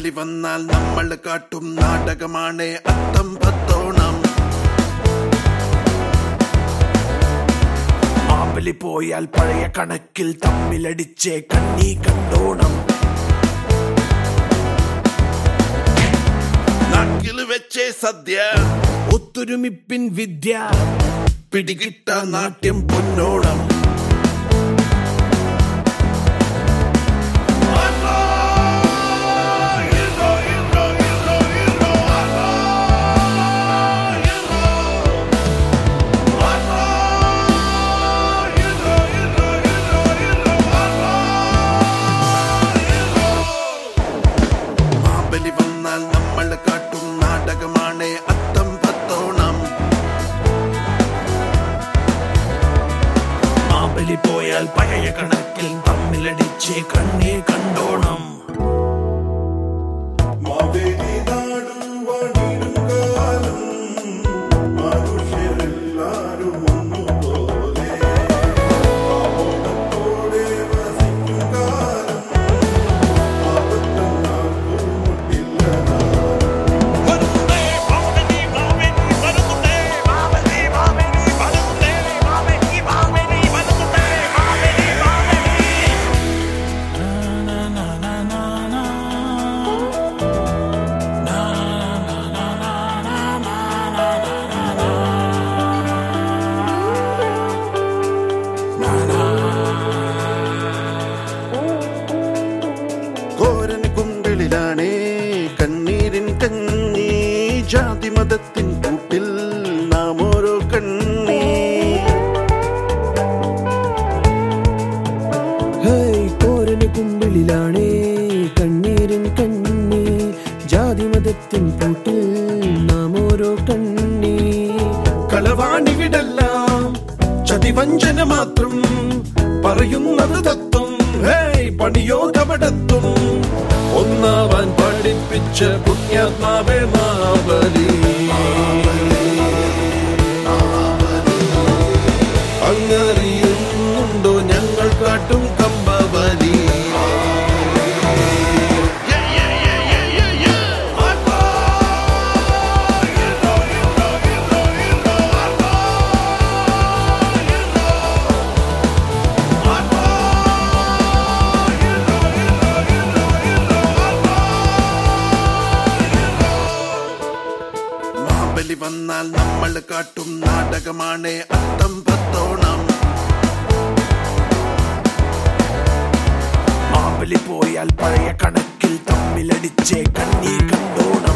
മാബലി വന്നാൽ നമ്മൾ കാട്ടും നാടകമാണ് അത്തം പത്തോണം മാബലി പോയാൽ പഴയ കണക്കിൽ തമ്മിലടിച്ചേ കണ്ണി കണ്ടോണം നാക്കിൽ വെച്ചേ സദ്യ ഒത്തൊരുമിപ്പിൻ വിദ്യ പിടികിട്ട നാട്യം പൊന്നോണം മാബലി വന്നാൽ നമ്മൾ കാട്ടും നാടകമാണ് അത്തം പത്തോണം മാബലി പോയാൽ പഴയ കണക്കിൽ തമ്മിലടിച്ച് കണ്ണേ കണ്ടോണം മാവേലി നാടും വാണിടും കാലം മനുഷ്യരെല്ലാരും ഒന്നുപോലെ ആമോദത്തോടെ വസിക്കും കാലം ആപത്തെന്നാർക്കും മുട്ടില്ലതാ വരുന്നുണ്ടേ മാമനി മാമനി വരുന്നുണ്ടേ മാമനി മാമനി വരുന്നുണ്ടേ മാമനി മാമനി വരുന്നുണ്ടേ മാമനി മാമനി കോരൻ കുമ്പിളിലാണേ കണ്ണീരിൻ കണ്ണീ ജാതി മതത്തിൻ കൂട്ടിൽ നാം ഓരോ കണ്ണീ ഹേയ് കോരന് കുമ്പിളിലാണേ കണ്ണീരിൻ കണ്ണീ ജാതിമതത്തിൻ പൂട്ടിൽ നാം ഓരോ കണ്ണീ കളവാണിവിടെല്ലാം ചതിവഞ്ചന മാത്രം പറയുന്നത് തത്വം ഹേയ് പണിയോ കപടത്വം ഒന്നാവാൻ പഠിപ്പിച്ച പുണ്യാത്മാവേ മാവലി അങ്ങറിയുന്നുണ്ടോ ഞങ്ങൾ കാട്ടും കമ്പവലി മാബലി വന്നാൽ നമ്മൾ കാട്ടും നാടകമാണ് അത്തം പത്തോണം മാബലി പോയാൽ പഴയ കണക്കിൽ തമ്മിലടിച്ചേ കണ്ണീ കണ്ടോണം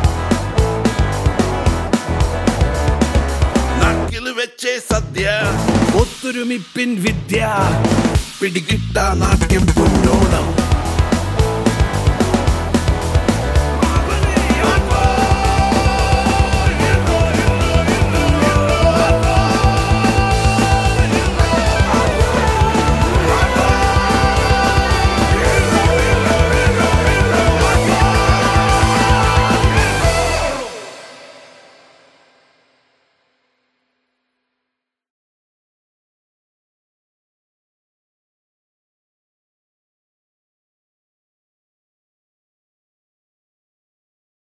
നാക്കിൽ വെച്ചേ സദ്യ ഒത്തൊരുമിപ്പിൻ വിദ്യ പിടികിട്ട നാട്യം പൊന്നോണം